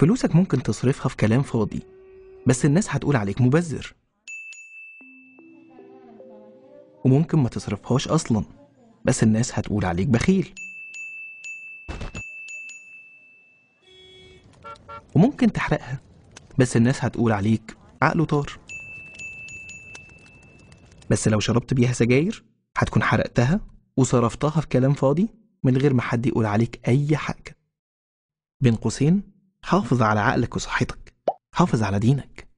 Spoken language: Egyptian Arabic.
فلوسك ممكن تصرفها في كلام فاضي بس الناس هتقول عليك مبذر وممكن ما تصرفهاش أصلا بس الناس هتقول عليك بخيل وممكن تحرقها بس الناس هتقول عليك عقله طار بس لو شربت بيها سجاير هتكون حرقتها وصرفتها في كلام فاضي من غير ما حد يقول عليك أي حاجة بين قوسين حافظ على عقلك وصحتك حافظ على دينك